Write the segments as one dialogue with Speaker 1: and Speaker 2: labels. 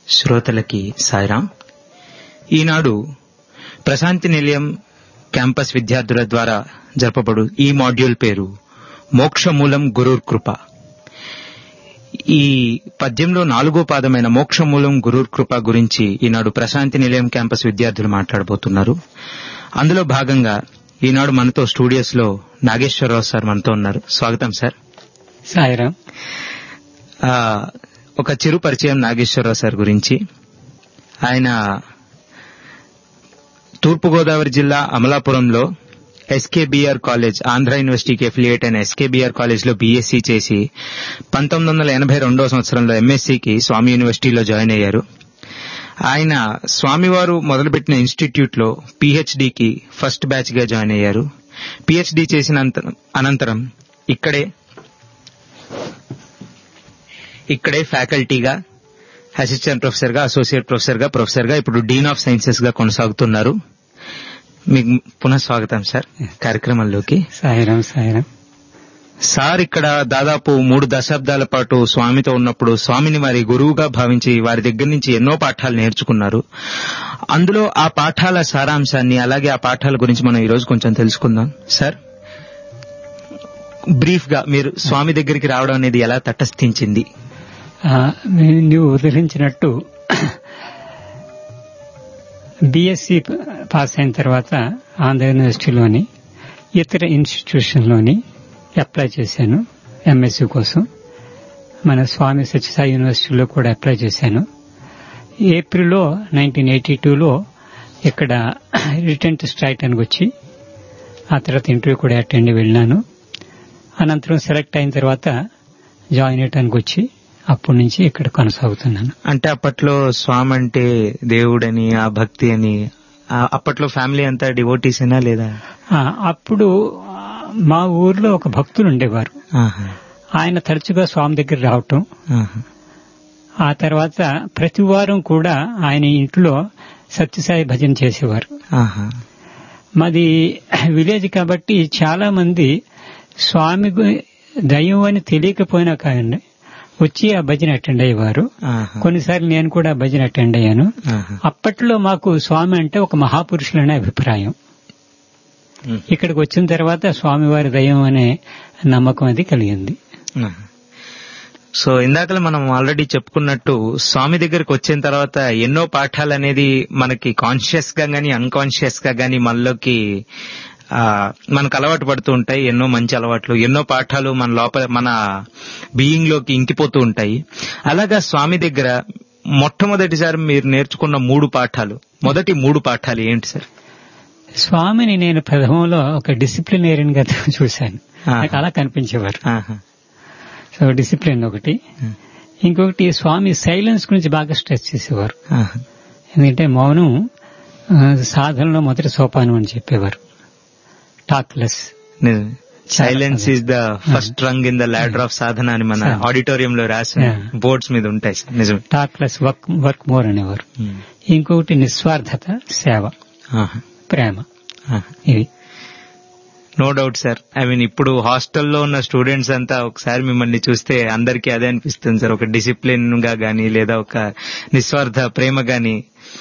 Speaker 1: శ్రోతలకి సాయిరాం ఈనాడు ప్రశాంతి నిలయం క్యాంపస్ విద్యార్థుల ద్వారా జరపబడు ఈ మాడ్యూల్ పేరు మోక్షమూలం గురూర్ కృప ఈ పద్యంలో నాలుగో పాదమైన మోక్షమూలం గురూర్ కృప గురించి ఈనాడు ప్రశాంతి నిలయం క్యాంపస్ విద్యార్థులు మాట్లాడబోతున్నారు అందులో భాగంగా ఈనాడు మనతో స్టూడియోస్ లో నాగేశ్వరరావు సార్ మనతో ఉన్నారు స్వాగతం సార్
Speaker 2: సాయిరాం
Speaker 1: ఆ, ఒక చిరు పరిచయం నాగేశ్వరరావు సార్ గురించి ఆయన తూర్పుగోదావరి జిల్లా అమలాపురంలో ఎస్కేబిఆర్ కాలేజ్ ఆంధ్ర యూనివర్సిటీకి అఫిలియేట్ అయిన ఎస్కేబిఆర్ కాలేజ్ లో బీఎస్సీ చేసి పంతొమ్మిది వందల ఎనభై రెండో సంవత్సరంలో ఎంఎస్సీకి స్వామి యూనివర్సిటీలో జాయిన్ అయ్యారు ఆయన స్వామివారు మొదలుపెట్టిన ఇన్స్టిట్యూట్ లో పిహెచ్డికి ఫస్ట్ బ్యాచ్ గా జాయిన్ అయ్యారు పిహెచ్డి చేసిన అంత- అనంతరం ఇక్కడే ఇక్కడే ఫ్యాకల్టీగా అసిస్టెంట్ ప్రొఫెసర్ గా అసోసియేట్ ప్రొఫెసర్ గా ప్రొఫెసర్ గా ఇప్పుడు డీన్ ఆఫ్ సైన్సెస్ గా కొనసాగుతున్నారు మీకు పునః స్వాగతం సార్ కార్యక్రమంలోకి
Speaker 2: సాయిరాం సాయిరాం
Speaker 1: సార్ ఇక్కడ దాదాపు మూడు దశాబ్దాల పాటు స్వామితో ఉన్నప్పుడు స్వామిని వారి గురువుగా భావించి వారి దగ్గర నుంచి ఎన్నో పాఠాలు నేర్చుకున్నారు అందులో ఆ పాఠాల సారాంశాన్ని అలాగే ఆ పాఠాల గురించి మనం ఈ రోజు కొంచెం తెలుసుకుందాం సార్ బ్రీఫ్ గా మీరు స్వామి దగ్గరికి రావడం అనేది ఎలా తటస్థించింది
Speaker 2: ఆ, నీ- నువ్వు ఉదహరించినట్టు బిఎస్సి పాస్ అయిన తర్వాత ఆంధ్ర యూనివర్సిటీలోని ఇతర ఇన్స్టిట్యూషన్లోని అప్లై చేశాను ఎంఎస్సి కోసం మన స్వామి సత్యసాయి యూనివర్సిటీలో కూడా అప్లై చేశాను ఏప్రిల్లో నైన్టీన్ ఎయిటీ టూలో ఇక్కడ రిటర్న్ టెస్ట్ రాయటానికి వచ్చి ఆ తర్వాత ఇంటర్వ్యూ కూడా అటెండ్ వెళ్ళినాను అనంతరం సెలెక్ట్ అయిన తర్వాత జాయిన్ అయ్యటానికి వచ్చి అప్పటి నుంచి ఇక్కడ కొనసాగుతున్నాను
Speaker 1: అంటే అప్పట్లో స్వామి అంటే దేవుడని ఆ భక్తి అని ఆ అప్పట్లో ఫ్యామిలీ అంతా డివోటీసేనా లేదా
Speaker 2: ఆ, అప్పుడు ఆ, మా ఊర్లో ఒక భక్తులు ఉండేవారు
Speaker 1: ఆహా,
Speaker 2: ఆయన తరచుగా స్వామి దగ్గర రావటం
Speaker 1: ఆహా.
Speaker 2: ఆ తర్వాత ప్రతి వారం కూడా ఆయన ఇంట్లో సత్యసాయి భజన చేసేవారు
Speaker 1: ఆహా.
Speaker 2: మాది విలేజ్ కాబట్టి చాలా మంది స్వామి గు- దైవం అని తెలియకపోయినా కానీ వచ్చి ఆ భజన అటెండ్ అయ్యేవారు
Speaker 1: ఆహా.
Speaker 2: కొన్నిసార్లు నేను కూడా భజన అటెండ్ అయ్యాను
Speaker 1: ఆహా.
Speaker 2: అప్పట్లో మాకు స్వామి అంటే ఒక మహాపురుషులనే అభిప్రాయం
Speaker 1: ఉమ్.
Speaker 2: ఇక్కడికి వచ్చిన తర్వాత స్వామివారి దయం అనే నమ్మకం అది కలిగింది
Speaker 1: ఆహా. సో ఇందాకలా మనం ఆల్రెడీ చెప్పుకున్నట్టు స్వామి దగ్గరికి వచ్చిన తర్వాత ఎన్నో పాఠాలు అనేది మనకి కాన్షియస్ గా గానీ అన్కాన్షియస్ గా గానీ మనలోకి ఆ, మనకు అలవాటు పడుతూ ఉంటాయి ఎన్నో మంచి అలవాట్లు ఎన్నో పాఠాలు మన లోపల మన బీయింగ్ లోకి ఇంకిపోతూ ఉంటాయి అలాగా స్వామి దగ్గర మొట్టమొదటిసారి మీరు నేర్చుకున్న మూడు పాఠాలు మొదటి మూడు పాఠాలు ఏంటి సార్
Speaker 2: స్వామిని నేను ప్రథమంలో ఒక డిసిప్లినేరియన్ గా చూశాను
Speaker 1: ఆహా.
Speaker 2: నాకు అలా కనిపించేవారు
Speaker 1: ఆహా.
Speaker 2: సో డిసిప్లిన్ ఒకటి ఇంకొకటి స్వామి సైలెన్స్ గురించి బాగా స్ట్రెస్ చేసేవారు
Speaker 1: ఆహా.
Speaker 2: ఎందుకంటే మౌనం ఆ, సాధనలో మొదటి సోపానం అని చెప్పేవారు talkless
Speaker 1: silence is the first rung in the ladder of సాధన అని మన
Speaker 2: Yeah.
Speaker 1: ఆడిటోరియం లో రాసి
Speaker 2: Yeah.
Speaker 1: బోర్డ్స్ మీద ఉంటాయి సార్ నిజం
Speaker 2: టాక్లెస్ వర్క్ వర్క్ మోర్ అనేవారు ఇంకొకటి నిస్వార్థత సేవ ప్రేమ ఇవి
Speaker 1: no doubt sir I mean ఇప్పుడు హాస్టల్లో ఉన్న స్టూడెంట్స్ అంతా ఒకసారి మిమ్మల్ని చూస్తే అందరికీ అదే అనిపిస్తుంది సార్ ఒక డిసిప్లిన్ గా గానీ లేదా ఒక నిస్వార్థ ప్రేమ గాని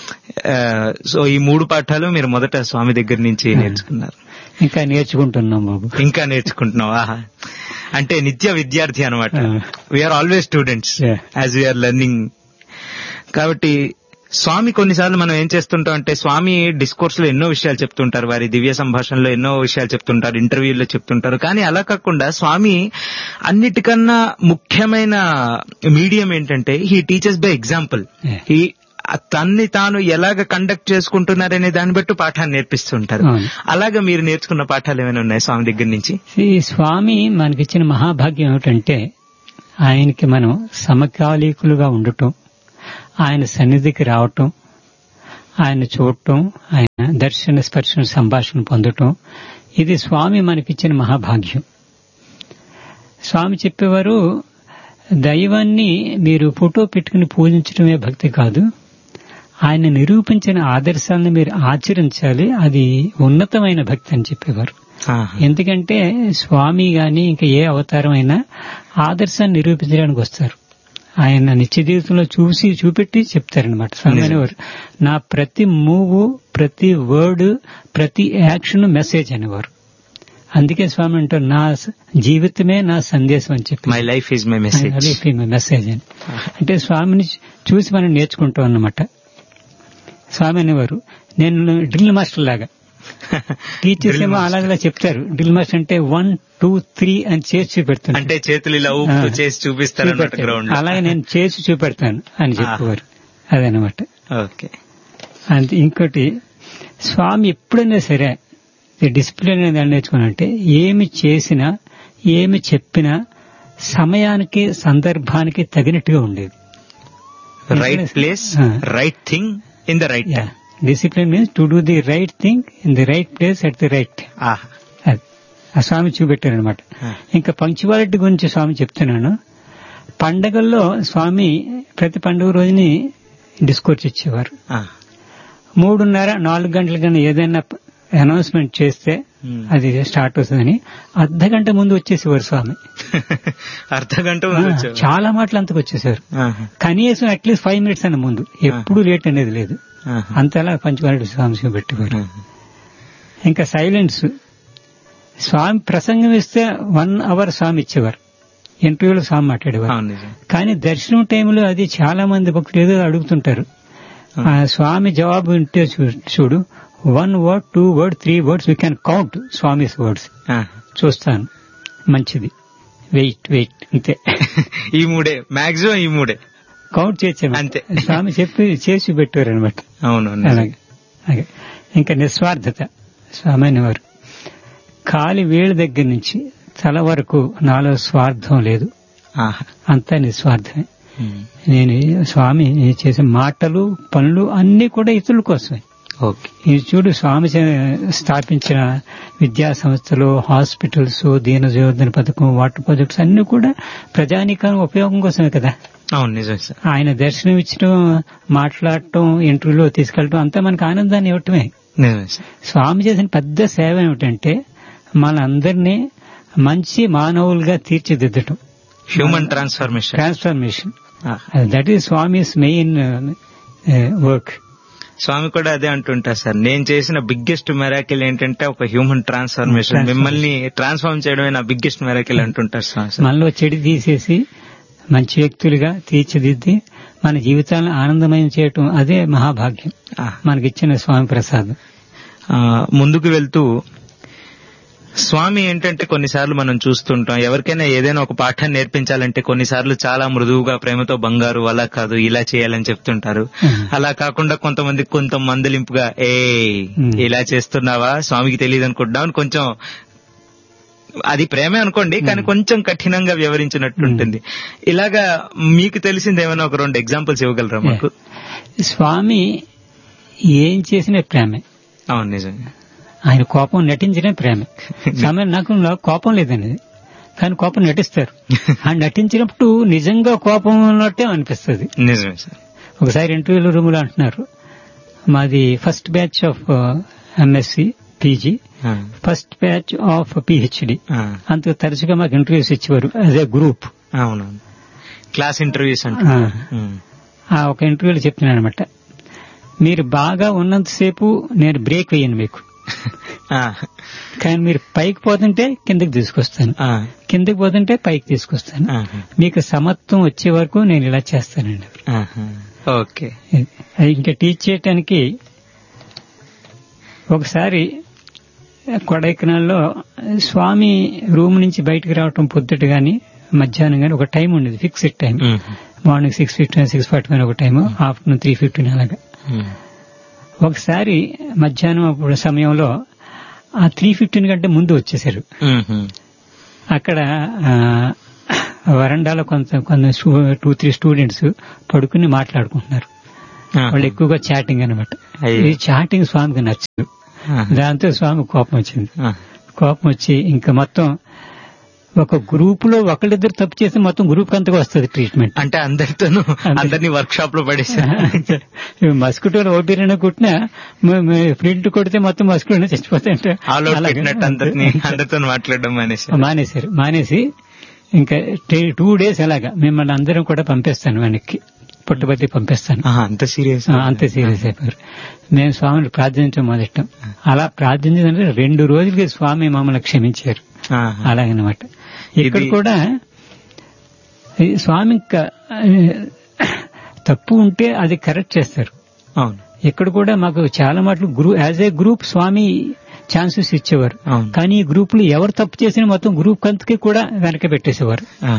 Speaker 1: సో ఈ మూడు పాఠాలు మీరు మొదట స్వామి దగ్గర నుంచి నేర్చుకున్నారు
Speaker 2: ఇంకా నేర్చుకుంటున్నాం బాబు
Speaker 1: ఇంకా నేర్చుకుంటున్నాం ఆహా అంటే నిత్య విద్యార్థి అనమాట
Speaker 2: Ah.
Speaker 1: We are always students
Speaker 2: Yeah.
Speaker 1: As we are learning కాబట్టి స్వామి కొన్నిసార్లు మనం ఏం చేస్తుంటాం అంటే స్వామి డిస్కోర్స్ లో ఎన్నో విషయాలు చెప్తుంటారు వారి దివ్య సంభాషణలో ఎన్నో విషయాలు చెప్తుంటారు ఇంటర్వ్యూల్లో చెప్తుంటారు కానీ అలా కాకుండా స్వామి అన్నిటికన్నా ముఖ్యమైన మీడియం ఏంటంటే he teachers by example
Speaker 2: Yeah.
Speaker 1: ఈ తన్ని తాను ఎలాగ కండక్ట్ చేసుకుంటున్నారనే దాన్ని బట్టి పాఠాన్ని నేర్పిస్తుంటారు
Speaker 2: అవును.
Speaker 1: అలాగా మీరు నేర్చుకున్న పాఠాలు ఏమైనా ఉన్నాయి స్వామి దగ్గర నుంచి
Speaker 2: ఈ స్వామి మనకిచ్చిన మహాభాగ్యం ఏమిటంటే ఆయనకి మనం సమకాలీకులుగా ఉండటం ఆయన సన్నిధికి రావటం ఆయన చూడటం ఆయన దర్శన స్పర్శన సంభాషణ పొందటం ఇది స్వామి మనకిచ్చిన మహాభాగ్యం స్వామి చెప్పేవారు దైవాన్ని మీరు ఫోటో పెట్టుకుని పూజించడమే భక్తి కాదు ఆయన నిరూపించిన ఆదర్శాలను మీరు ఆచరించాలి అది ఉన్నతమైన భక్తి అని చెప్పేవారు
Speaker 1: ఆహా.
Speaker 2: ఎందుకంటే స్వామి గాని ఇంకా ఏ అవతారం అయినా ఆదర్శాన్ని నిరూపించడానికి వస్తారు ఆయన నిత్య జీవితంలో చూసి చూపెట్టి చెప్తారనమాట స్వామి
Speaker 1: నిజం.
Speaker 2: అనేవారు నా ప్రతి మూవ్ ప్రతి వర్డ్ ప్రతి యాక్షన్ మెసేజ్ అనేవారు అందుకే స్వామి అంటారు నా స- జీవితమే నా సందేశం అని చెప్పి
Speaker 1: my life is my message
Speaker 2: అదే మెసేజ్ అని అంటే స్వామిని చూసి మనం నేర్చుకుంటాం అన్నమాట స్వామి అనేవారు నేను డ్రిల్ మాస్టర్ లాగా టీచర్స్ ఏమో అలాగలా చెప్తారు డ్రిల్ మాస్టర్ అంటే వన్ టూ త్రీ అని చేసి చూపెడుతున్నారు
Speaker 1: అంటే చేతులు ఇలా ఊపుతూ
Speaker 2: ఆ.
Speaker 1: చేసి చూపిస్తారు అన్నట్టు
Speaker 2: చూపెడతారు.
Speaker 1: గ్రౌండ్
Speaker 2: అలాగే నేను చేసి చూపెడతాను అని చెప్పేవారు అదనమాట
Speaker 1: ఓకే
Speaker 2: అంతే ఇంకోటి స్వామి ఎప్పుడైనా సరే డిసిప్లిన్ అనేది ఎలా నేర్చుకున్నానంటే ఏమి చేసినా ఏమి చెప్పినా సమయానికి సందర్భానికి తగినట్టుగా ఉండేది
Speaker 1: రైట్ ప్లేస్
Speaker 2: ఆ.
Speaker 1: Right thing in the right time
Speaker 2: discipline means to do the right thing in the right place at the right time అది ఆ స్వామి చూపెట్టారనమాట ఇంకా పంక్చువాలిటీ గురించి స్వామి చెప్తున్నాను పండగల్లో స్వామి ప్రతి పండుగ రోజుని డిస్కోర్స్ ఇచ్చేవారు మూడున్నర నాలుగు గంటల కన్నా ఏదైనా అనౌన్స్మెంట్ చేస్తే అది స్టార్ట్ అవుతుందని అర్ధ గంట ముందు వచ్చేసేవారు స్వామి
Speaker 1: అర్ధ గంట
Speaker 2: ఆ,
Speaker 1: ముందు వచ్చేవారు.
Speaker 2: చాలా మాటలు అంతకు వచ్చేసారు
Speaker 1: ఆహా.
Speaker 2: కనీసం అట్లీస్ట్ ఫైవ్ మినిట్స్ అన్న ముందు ఎప్పుడు లేట్ అనేది లేదు
Speaker 1: ఆహా.
Speaker 2: అంతలా పంచవారెడ్డి స్వామి పెట్టేవారు ఇంకా సైలెన్స్ స్వామి ప్రసంగం ఇస్తే వన్ అవర్ స్వామి ఇచ్చేవారు ఇంటర్వ్యూలో స్వామి మాట్లాడేవారు
Speaker 1: అవును నిజం
Speaker 2: కానీ దర్శనం టైంలో అది చాలా మంది భక్తులు ఏదో అడుగుతుంటారు ఆ స్వామి జవాబు వింటే చూ- చూడు one word two word three words we can count Swami's words
Speaker 1: ఆ.
Speaker 2: చూస్తాను మంచిది వెయిట్ వెయిట్ అంతే
Speaker 1: ఈ మూడే మాక్సిమం ఈ మూడే
Speaker 2: కౌంట్ చేసాము
Speaker 1: అంతే.
Speaker 2: స్వామి చెప్పి చేసి పెట్టారు అనమాట
Speaker 1: అవును నిజం.
Speaker 2: అలాగే అలాగే ఇంకా నిస్వార్థత స్వామి అనేవారు కాలి వేలు దగ్గర నుంచి తల వరకు నాలో స్వార్థం లేదు
Speaker 1: ఆహా.
Speaker 2: అంతా నిస్వార్థమే
Speaker 1: ఉమ్.
Speaker 2: నేను స్వామి నేను చేసే మాటలు పనులు అన్ని కూడా ఇతరుల కోసమే
Speaker 1: ఓకే
Speaker 2: ఇది చూడు స్వామి చే- స్థాపించిన విద్యా సంస్థలు హాస్పిటల్స్ దీనజోధన పథకం వాటర్ ప్రాజెక్ట్స్ అన్ని కూడా ప్రజానీకరణ ఉపయోగం కోసమే కదా
Speaker 1: అవును నిజం సార్
Speaker 2: ఆయన దర్శనం ఇచ్చడం మాట్లాడటం ఇంటర్వ్యూలో తీసుకెళ్ళటం అంతా మనకు ఆనందాన్ని ఇవ్వటమే
Speaker 1: నిజం సార్
Speaker 2: స్వామి చేసిన పెద్ద సేవ ఏమిటంటే మనందరినీ మంచి మానవులుగా తీర్చిదిద్దటం
Speaker 1: human transformation
Speaker 2: transformation that is Swami's main work
Speaker 1: స్వామి కూడా అదే అంటుంటారు సార్ నేను చేసిన బిగ్గెస్ట్ మెరాకిల్ ఏంటంటే ఒక హ్యూమన్ ట్రాన్స్ఫర్మేషన్
Speaker 2: Transformation.
Speaker 1: మిమ్మల్ని ట్రాన్స్ఫార్మ్ చేయడమే నా బిగ్గెస్ట్ మెరాకిల్ అంటుంటారు స్వామి సార్.
Speaker 2: మనలో చెడు తీసేసి మంచి వ్యక్తులుగా తీర్చిదిద్ది మన జీవితాలను ఆనందమయం చేయటం అదే మహాభాగ్యం
Speaker 1: ఆ.
Speaker 2: మనకిచ్చిన స్వామి ప్రసాదం
Speaker 1: ఆ, ముందుకు వెళ్తూ స్వామి ఏంటంటే కొన్నిసార్లు మనం చూస్తుంటాం ఎవరికైనా ఏదైనా ఒక పాఠాన్ని నేర్పించాలంటే కొన్నిసార్లు చాలా మృదువుగా ప్రేమతో బంగారు అలా కాదు ఇలా చేయాలని చెప్తుంటారు
Speaker 2: Hmm.
Speaker 1: అలా కాకుండా కొంతమంది కొంత మందలింపుగా ఏ
Speaker 2: Hmm.
Speaker 1: ఇలా చేస్తున్నావా స్వామికి తెలియదు అనుకుంటున్నావు అని కొంచెం అది ప్రేమే అనుకోండి కానీ కొంచెం కఠినంగా వివరించినట్టు ఉంటుంది ఇలాగా మీకు తెలిసింది ఏమైనా ఒక రెండు ఎగ్జాంపుల్స్ ఇవ్వగలరా మాకు
Speaker 2: స్వామి ఏం చేసిన ప్రేమే
Speaker 1: అవును నిజంగా
Speaker 2: ఆయన కోపం నటించిన ప్రేమే స్వామి నాకు నా కోపం లేదండి కానీ కోపం నటిస్తారు ఆ నటించినప్పుడు నిజంగా కోపం ఉన్నట్టే అనిపిస్తుంది
Speaker 1: నిజమే సార్
Speaker 2: ఒకసారి ఇంటర్వ్యూల రూమ్ లో అంటున్నారు మాది first batch of MSc PG
Speaker 1: ఆ,
Speaker 2: ఫస్ట్ బ్యాచ్ ఆఫ్ పిహెచ్డి
Speaker 1: ఆ.
Speaker 2: అంత తరచుగా మాకు ఇంటర్వ్యూస్ ఇచ్చేవారు యాజ్ ఏ గ్రూప్
Speaker 1: అవునవును క్లాస్ ఇంటర్వ్యూస్ అంటే
Speaker 2: ఆ. ఆ ఒక ఇంటర్వ్యూలో చెప్తున్నాను అనమాట మీరు బాగా ఉన్నంతసేపు నేను బ్రేక్ వేయను మీకు కానీ మీరు పైకి పోతుంటే కిందకి తీసుకొస్తాను కిందకి పోతుంటే పైకి తీసుకొస్తాను మీకు సమత్వం వచ్చే వరకు నేను ఇలా చేస్తానండి
Speaker 1: ఓకే
Speaker 2: అది ఇంకా టీచ్ చేయటానికి ఒకసారి కొడైకెనాల్లో స్వామి రూమ్ నుంచి బయటకు రావటం పొద్దుట గాని మధ్యాహ్నం గాని ఒక టైం ఉండేది fixed time morning six fifteen six forty ఒక టైం ఆఫ్టర్నూన్ త్రీ ఫిఫ్టీన్ అలాగా ఒకసారి మధ్యాహ్నం అప్పుడు సమయంలో ఆ త్రీ ఫిఫ్టీన్ కంటే ముందు వచ్చేసారు అక్కడ ఆ, వరండాలో కొంత కొంత టూ త్రీ స్టూడెంట్స్ పడుకుని మాట్లాడుకుంటున్నారు వాళ్ళు ఎక్కువగా చాటింగ్ అనమాట
Speaker 1: అయ్యో.
Speaker 2: ఈ చాటింగ్ స్వామికి నచ్చదు దాంతో స్వామి కోపం వచ్చింది కోపం వచ్చి ఇంకా మొత్తం ఒక గ్రూప్ లో ఒకళ్ళిద్దరు తప్పు చేస్తే మొత్తం గ్రూప్ అంతగా వస్తుంది ట్రీట్మెంట్
Speaker 1: అంటే అందరితోనూ అందరినీ వర్క్ షాప్ లో పడేసారు
Speaker 2: మస్కిటోలు ఒకటి రెండు కుట్టినా ప్రింట్ కొడితే మొత్తం మస్కిటో చచ్చిపోతాయంటే
Speaker 1: ఆల్ అవుట్
Speaker 2: అలాగే.
Speaker 1: పెట్టినట్టు అందరినీ అందరితో మాట్లాడడం అనేసి
Speaker 2: మానేశారు మానేసి ఇంకా టూ డేస్ అలాగా మిమ్మల్ని అందరం కూడా పంపిస్తాను వెనక్కి పుట్టబట్టి పంపిస్తాను
Speaker 1: ఆహా, అంత సీరియస్
Speaker 2: ఆ, అంతే సీరియస్ అయిపోయారు మేము స్వామిని ప్రార్థించడం మొదలెట్టాం అలా ప్రార్థించిందంటే రెండు రోజులకి స్వామి మమ్మల్ని క్షమించారు అలాగనమాట ఇక్కడ
Speaker 1: ఇది-
Speaker 2: కూడా ఈ స్వామి ఇంకా ఆ, తప్పు ఉంటే అది కరెక్ట్ చేస్తారు
Speaker 1: అవును
Speaker 2: ఇక్కడ కూడా మాకు చాలా మాటలు grew as a group Swami chances ఇచ్చేవారు
Speaker 1: అవును.
Speaker 2: కానీ ఈ గ్రూప్ లో ఎవరు తప్పు చేసినా మొత్తం గ్రూప్ కంతకి కూడా వెనక పెట్టేసేవారు
Speaker 1: ఆ,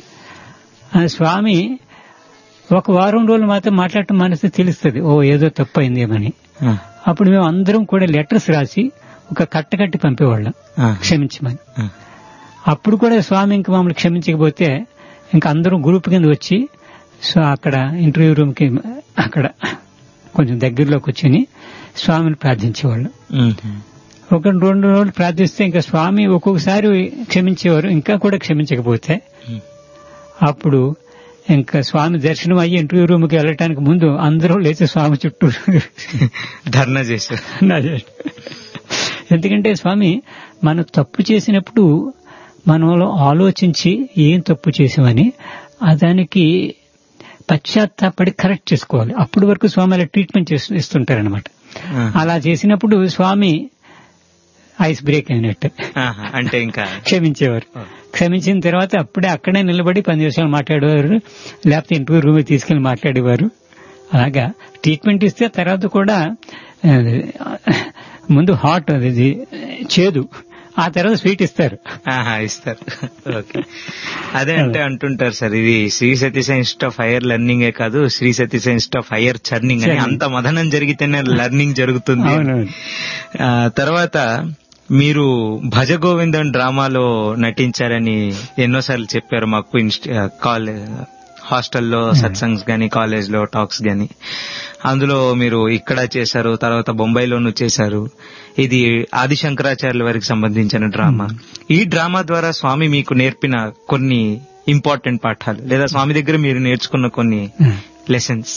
Speaker 2: ఆ స్వామి ఒక వారం రోజులు మాత్రం మాట్లాడటం మానేస్తే తెలుస్తుంది ఓ ఏదో తప్పు అయిందేమని
Speaker 1: ఆ,
Speaker 2: అప్పుడు మేము అందరం కూడా లెటర్స్ రాసి ఒక కట్ట కట్టి పంపేవాళ్ళం
Speaker 1: ఆ,
Speaker 2: క్షమించమని
Speaker 1: ఆ.
Speaker 2: అప్పుడు కూడా స్వామి ఇంకా మమ్మల్ని క్షమించకపోతే ఇంకా అందరం గ్రూప్ కింద వచ్చి సో అక్కడ ఇంటర్వ్యూ రూమ్ కి అక్కడ కొంచెం దగ్గరలో కూర్చొని స్వామిని ప్రార్థించేవాళ్ళం
Speaker 1: మ్మ్.
Speaker 2: ఒక రెండు రోజులు ప్రార్థిస్తే ఇంకా స్వామి ఒక్కొక్కసారి క్షమించేవారు ఇంకా కూడా క్షమించకపోతే
Speaker 1: మ్మ్.
Speaker 2: అప్పుడు ఇంకా స్వామి దర్శనం అయ్యి ఇంటర్వ్యూ రూమ్ కి వెళ్ళటానికి ముందు అందరూ లేచి స్వామి చుట్టూ
Speaker 1: ధర్నా చేశారు
Speaker 2: నాదే. ఎందుకంటే స్వామి మనం తప్పు చేసినప్పుడు మనలో ఆలోచించి ఏం తప్పు చేసామని ఆ దానికి పశ్చాత్తాపడి కరెక్ట్ చేసుకోవాలి అప్పటి వరకు స్వామి అలా ట్రీట్మెంట్ చేస్తూ ఇస్తుంటారనమాట
Speaker 1: ఆ.
Speaker 2: అలా చేసినప్పుడు స్వామి ఐస్ బ్రేక్ అయినట్టు
Speaker 1: ఆహా, అంటే ఇంకా
Speaker 2: క్షమించేవారు క్షమించిన తర్వాత అప్పుడే అక్కడే నిలబడి పది నిమిషాలు మాట్లాడేవారు లేకపోతే ఇంటర్వ్యూ రూమ్ తీసుకెళ్లి మాట్లాడేవారు అలాగా ట్రీట్మెంట్ ఇస్తే తర్వాత కూడా ఆ, ముందు హాట్ అది చేదు ఆ తర్వాత స్వీట్ ఇస్తారు
Speaker 1: ఆహా, ఇస్తారు ఓకే అదే అంటే అంటుంటారు సార్ ఇది Shri Satisha institute of higher లెర్నింగే కాదు Shri Satisha institute of higher churning అని
Speaker 2: Churning.
Speaker 1: అంత మదనం జరిగితేనే లెర్నింగ్ జరుగుతుంది
Speaker 2: అవునవును
Speaker 1: ఆ, తర్వాత మీరు భజ గోవిందం డ్రామాలో నటించారని ఎన్నోసార్లు చెప్పారు మాకు కాలేజ్ హాస్టల్లో సత్సంగ్స్ గాని కాలేజ్ లో టాక్స్ గాని అందులో మీరు ఇక్కడ చేశారు తర్వాత బొంబాయిలోనూ చేశారు ఇది ఆది శంకరాచార్యుల వారికి సంబంధించిన డ్రామా ఈ డ్రామా ద్వారా స్వామి మీకు నేర్పిన కొన్ని ఇంపార్టెంట్ పాఠాలు లేదా స్వామి దగ్గర మీరు నేర్చుకున్న కొన్ని lessons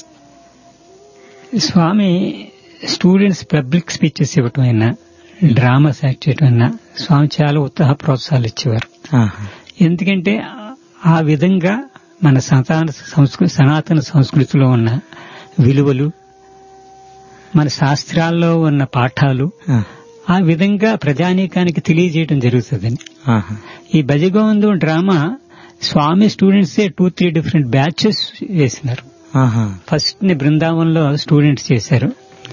Speaker 2: Swami students public speeches ఇవ్వటం అయినా డ్రామాస్ యాక్ట్ చేయటం అయినా స్వామి చాలా ఉత్సాహ ప్రోత్సాహాలు ఇచ్చేవారు ఎందుకంటే ఆ విధంగా మన సనాతన సంస్కృతి సనాతన సంస్కృతిలో ఉన్న విలువలు మన శాస్త్రాల్లో ఉన్న పాఠాలు ఆ విధంగా ప్రజానీకానికి తెలియజేయడం జరుగుతుందని ఈ భజగోవిందం డ్రామా స్వామి స్టూడెంట్సే టూ త్రీ డిఫరెంట్ బ్యాచెస్ వేసినారు ఫస్ట్ ని బృందావనంలో స్టూడెంట్స్ చేశారు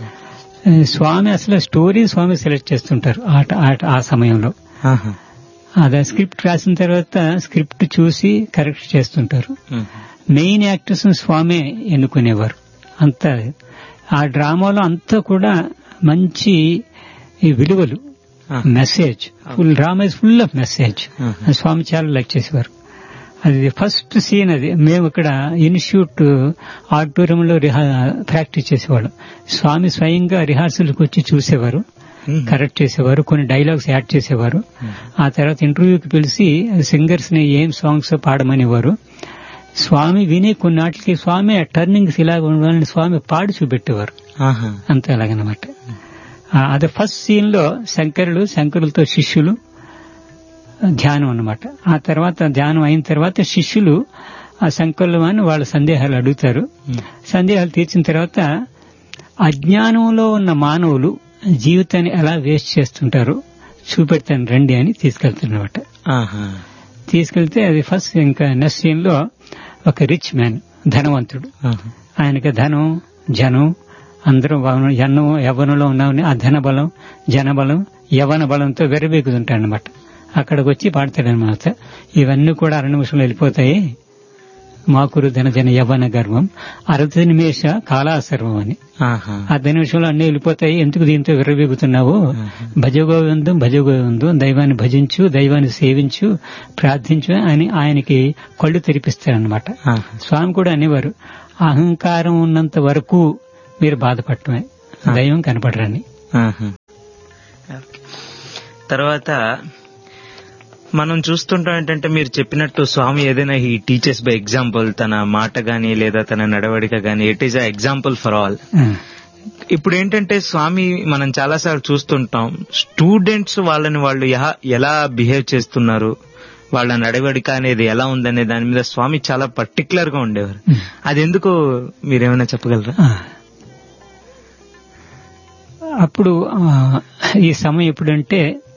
Speaker 2: ఆ, స్వామి అసలు స్టోరీ స్వామి సెలెక్ట్ చేస్తుంటారు ఆ- ఆ- ఆ సమయంలో అదే స్క్రిప్ట్ రాసిన తర్వాత స్క్రిప్ట్ చూసి కరెక్ట్ చేస్తుంటారు మెయిన్ యాక్టర్స్ స్వామి ఎన్నుకునేవారు అంత ఆ డ్రామాలో అంతా కూడా మంచి ఈ విలువలు message full drama is full of message అది స్వామి చాలా లైక్ చేసేవారు అది ఫస్ట్ సీన్ అది మేము ఇక్కడ ఇన్స్టిట్యూట్ ఆడిటోరియంలో రిహా ప్రాక్టీస్ చేసేవాళ్ళం స్వామి స్వయంగా రిహార్సల్కి వచ్చి చూసేవారు కరెక్ట్ చేసేవారు కొన్ని డైలాగ్స్ యాడ్ చేసేవారు ఆ తర్వాత ఇంటర్వ్యూకి పిలిచి సింగర్స్ ని ఏం సాంగ్స్ పాడమనేవారు స్వామి విని కొన్నాటికి స్వామి టర్నింగ్స్ ఇలా ఉండాలని స్వామి పాడి చూపెట్టేవారు అంతే అలాగనమాట ఆ, అదే ఫస్ట్ సీన్ లో శంకరులు శంకరులతో శిష్యులు ధ్యానం అన్నమాట ఆ తర్వాత ధ్యానం అయిన తర్వాత శిష్యులు ఆ శంకరులు అని వాళ్ళ సందేహాలు అడుగుతారు సందేహాలు తీర్చిన తర్వాత అజ్ఞానంలో ఉన్న మానవులు జీవితాన్ని ఎలా వేస్ట్ చేస్తుంటారో చూపెడతాను రండి అని తీసుకెళ్తున్నమాట తీసుకెళ్తే అది ఫస్ట్ ఇంకా నెక్స్ట్ సీన్ లో ఒక రిచ్ మ్యాన్ ధనవంతుడు ఆయనకి ధనం జనం అందరూ బాగున్నారు. జనం యవ్వనంలో ఉన్నామని ఆ ధన బలం జన బలం యవన బలంతో వెరవేగుతుంటాడు అనమాట అక్కడికి వచ్చి పాడతాడనమాట ఇవన్నీ కూడా అర నిమిషంలో వెళ్ళిపోతాయి మాకురు ధన జన యవ్వన గర్వం అరధ నిమేష కాలాసర్వం అని ఆ ధన నిమిషంలో అన్ని వెళ్ళిపోతాయి ఎందుకు దీంతో విర్రవీగుతున్నావు భజగోవిందం భజగోవిందం దైవాన్ని భజించు దైవాన్ని సేవించు ప్రార్థించు అని ఆయనకి కళ్ళు తెరిపిస్తారనమాట స్వామి కూడా అనేవారు అహంకారం ఉన్నంత వరకు మీరు బాధపడటమే దైవం కనపడరని
Speaker 1: తర్వాత మనం చూస్తుంటాం ఏంటంటే మీరు చెప్పినట్టు స్వామి ఏదైనా ఈ టీచర్స్ బై ఎగ్జాంపుల్ తన మాట గాని లేదా తన నడవడిక గాని it is a example for all ఇప్పుడు ఏంటంటే స్వామి మనం చాలాసార్లు చూస్తుంటాం స్టూడెంట్స్ వాళ్ళని వాళ్ళు యహ- ఎలా బిహేవ్ చేస్తున్నారు వాళ్ళ నడవడిక అనేది ఎలా ఉందనే దాని మీద స్వామి చాలా పర్టికులర్ గా ఉండేవారు అది ఎందుకు మీరేమైనా చెప్పగలరా
Speaker 2: ఆ. అప్పుడు ఆ, ఈ సమయం ఎప్పుడంటే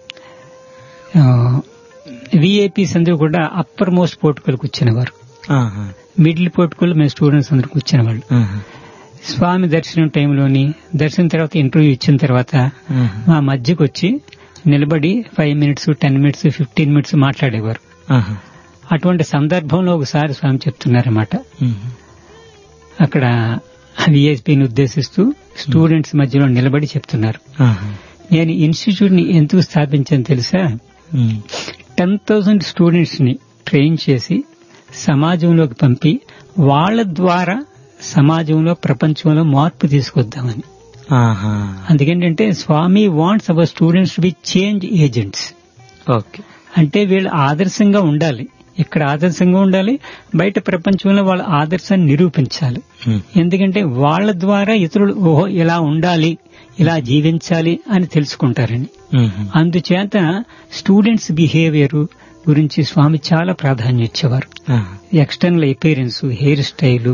Speaker 2: విఐపీస్ అందరూ కూడా అప్పర్ మోస్ట్ పోర్టుకల్ కూర్చునేవారు
Speaker 1: ఆహా,
Speaker 2: మిడిల్ పోర్టుకల్ మేము స్టూడెంట్స్ అందరూ కూర్చునేవాళ్ళు
Speaker 1: ఆహా,
Speaker 2: స్వామి దర్శనం టైంలోని దర్శనం తర్వాత ఇంటర్వ్యూ ఇచ్చిన తర్వాత
Speaker 1: ఆహా,
Speaker 2: మా మధ్యకు వచ్చి నిలబడి five minutes ten minutes fifteen minutes మాట్లాడేవారు
Speaker 1: ఆహా,
Speaker 2: అటువంటి సందర్భంలో ఒకసారి స్వామి చెప్తున్నారన్నమాట
Speaker 1: ఉమ్,
Speaker 2: అక్కడ విఎస్పీని ఉద్దేశిస్తూ స్టూడెంట్స్ మధ్యలో నిలబడి చెప్తున్నారు
Speaker 1: ఆహా,
Speaker 2: నేను ఇన్స్టిట్యూట్ ని ఎందుకు స్థాపించాను తెలుసా
Speaker 1: ఉమ్,
Speaker 2: టెన్ థౌసండ్ స్టూడెంట్స్ ని ట్రైన్ చేసి సమాజంలోకి పంపి వాళ్ళ ద్వారా సమాజంలో ప్రపంచంలో మార్పు తీసుకొద్దామని
Speaker 1: ఆహా,
Speaker 2: అందుకేంటంటే Swami wants our students to be change agents
Speaker 1: okay
Speaker 2: అంటే వీళ్ళు ఆదర్శంగా ఉండాలి ఇక్కడ ఆదర్శంగా ఉండాలి బయట ప్రపంచంలో వాళ్ళ ఆదర్శాన్ని నిరూపించాలి
Speaker 1: ఉమ్,
Speaker 2: ఎందుకంటే వాళ్ళ ద్వారా ఇతరులు ఓహో ఇలా ఉండాలి ఇలా జీవించాలి అని తెలుసుకుంటారని
Speaker 1: ఉమ్,
Speaker 2: అందుచేత స్టూడెంట్స్ బిహేవియర్ గురించి స్వామి చాలా ప్రాధాన్యం ఇచ్చేవారు
Speaker 1: ఆహా,
Speaker 2: ఎక్స్టర్నల్ అపీరెన్స్ హెయిర్ స్టైలు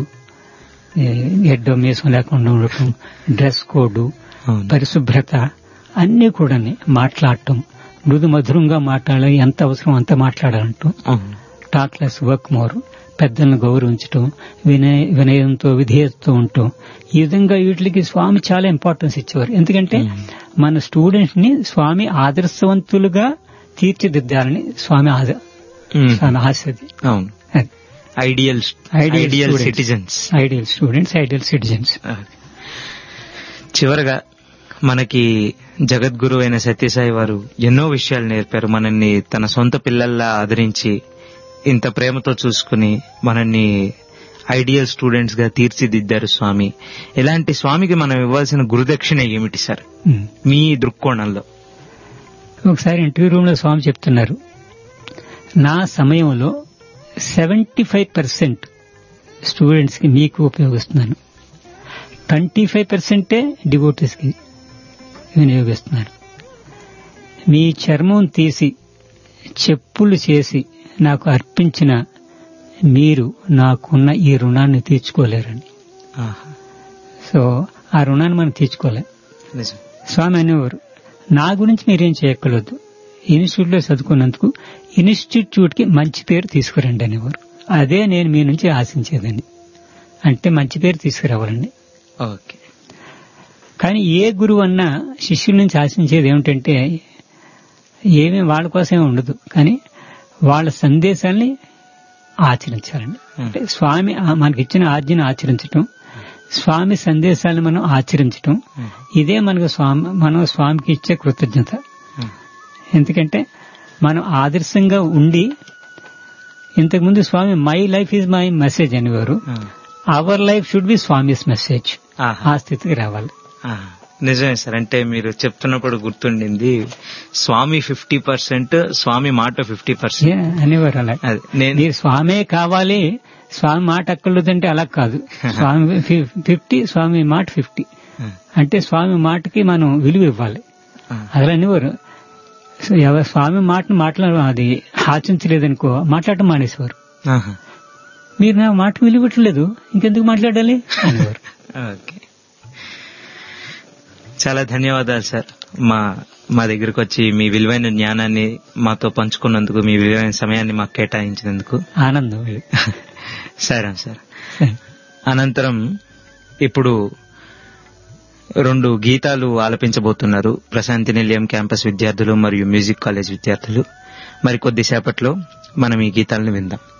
Speaker 2: ఎడ్డ మీసం లేకుండా ఉండటం డ్రెస్ కోడ్
Speaker 1: అవును.
Speaker 2: పరిశుభ్రత అన్ని కూడా మాట్లాడటం మృదు మధురంగా మాట్లాడాలి ఎంత అవసరం అంత మాట్లాడాలంటాం
Speaker 1: అవును.
Speaker 2: టాక్ లెస్ వర్క్ మోర్ పెద్దలను గౌరవించటం వినయ వినయంతో విధేయతతో ఉండటం ఈ విధంగా వీటికి స్వామి చాలా ఇంపార్టెన్స్ ఇచ్చేవారు ఎందుకంటే మన స్టూడెంట్స్ ని స్వామి ఆదర్శవంతులుగా తీర్చిదిద్దాలని స్వామి ఆద
Speaker 1: ఉమ్,
Speaker 2: స్వామి ఆశది
Speaker 1: అవును ideal
Speaker 2: Ideal
Speaker 1: ideal
Speaker 2: students.
Speaker 1: Citizens
Speaker 2: ideal students ideal citizens
Speaker 1: చివరగా మనకి జగద్గురు అయిన సత్యసాయి వారు ఎన్నో విషయాలు నేర్పారు మనల్ని తన సొంత పిల్లల్లా ఆదరించి ఇంత ప్రేమతో చూసుకుని మనల్ని ఐడియల్ స్టూడెంట్స్ గా తీర్చిదిద్దారు స్వామి ఇలాంటి స్వామికి మనం ఇవ్వాల్సిన గురుదక్షిణ ఏమిటి సార్ మీ దృక్కోణంలో
Speaker 2: ఒకసారి ఇంటర్వ్యూ రూమ్ లో స్వామి చెప్తున్నారు నా సమయంలో సెవెంటీ ఫైవ్ పర్సెంట్ స్టూడెంట్స్ కి మీకు ఉపయోగిస్తున్నాను ట్వంటీ ఫైవ్ పర్సెంటే డివోటీస్ కి వినియోగిస్తున్నాను మీ చర్మం తీసి చెప్పులు చేసి నాకు అర్పించిన మీరు నాకున్న ఈ రుణాన్ని తీర్చుకోలేరని
Speaker 1: ఆహా,
Speaker 2: సో ఆ రుణాన్ని మనం తీర్చుకోలేం
Speaker 1: నిజం
Speaker 2: స్వామి అనేవారు నా గురించి మీరేం చేయక్కర్లేదు ఇన్స్టిట్యూట్ లో చదువుకున్నందుకు ఇన్స్టిట్యూట్ కి మంచి పేరు తీసుకురండి అనేవారు అదే నేను మీ నుంచి ఆశించేదని అంటే మంచి పేరు తీసుకురావాలండి
Speaker 1: ఓకే
Speaker 2: కానీ ఏ గురువు అన్నా శిష్యుల నుంచి ఆశించేది ఏమిటంటే ఏమీ వాళ్ళ కోసమే ఉండదు కానీ వాళ్ళ సందేశాల్ని ఆచరించాలండి అంటే స్వామి ఆ- మనకిచ్చిన ఆజ్ఞను ఆచరించటం స్వామి సందేశాలను మనం ఆచరించటం ఇదే మనకు స్వామి మనం స్వామికి ఇచ్చే కృతజ్ఞత ఎందుకంటే మనం ఆదర్శంగా ఉండి ఇంతకుముందు Swami my life is my message అనేవారు our life should be Swami's message
Speaker 1: ఆహా.
Speaker 2: ఆ స్థితికి రావాలి
Speaker 1: ఆ, నిజమే సార్ అంటే మీరు చెప్తున్నప్పుడు గుర్తుండింది స్వామి ఫిఫ్టీ పర్సెంట్ స్వామి మాట ఫిఫ్టీ పర్సెంట్
Speaker 2: ఏ, అనేవారు అలా
Speaker 1: అది నేను
Speaker 2: మీరు స్వామే కావాలి స్వామి మాట అక్కర్లేదంటే అలా కాదు స్వామి ఫి- ఫిఫ్టీ స్వామి మాట ఫిఫ్టీ అంటే స్వామి మాటకి మనం విలువ ఇవ్వాలి
Speaker 1: ఆ,
Speaker 2: అలా అనేవారు సో ఎవ- స్వామి మాటను మాట్లాడ అది ఆచించలేదనుకో మాట్లాడటం మానేసేవారు
Speaker 1: ఆహా.
Speaker 2: మీరు నా మాట విలువ ఇవ్వట్లేదు ఇంకెందుకు మాట్లాడాలి అనేవారు
Speaker 1: ఓకే చాలా ధన్యవాదాలు సార్ మా మా దగ్గరకు వచ్చి మీ విలువైన జ్ఞానాన్ని మాతో పంచుకున్నందుకు మీ విలువైన సమయాన్ని మాకు కేటాయించినందుకు
Speaker 2: ఆనందం ఇది.
Speaker 1: సరే సార్
Speaker 2: సరే.
Speaker 1: అనంతరం ఇప్పుడు రెండు గీతాలు ఆలపించబోతున్నారు ప్రశాంతి నిలయం క్యాంపస్ విద్యార్థులు మరియు మ్యూజిక్ కాలేజ్ విద్యార్థులు మరి కొద్దిసేపట్లో మనం ఈ గీతాలను విందాం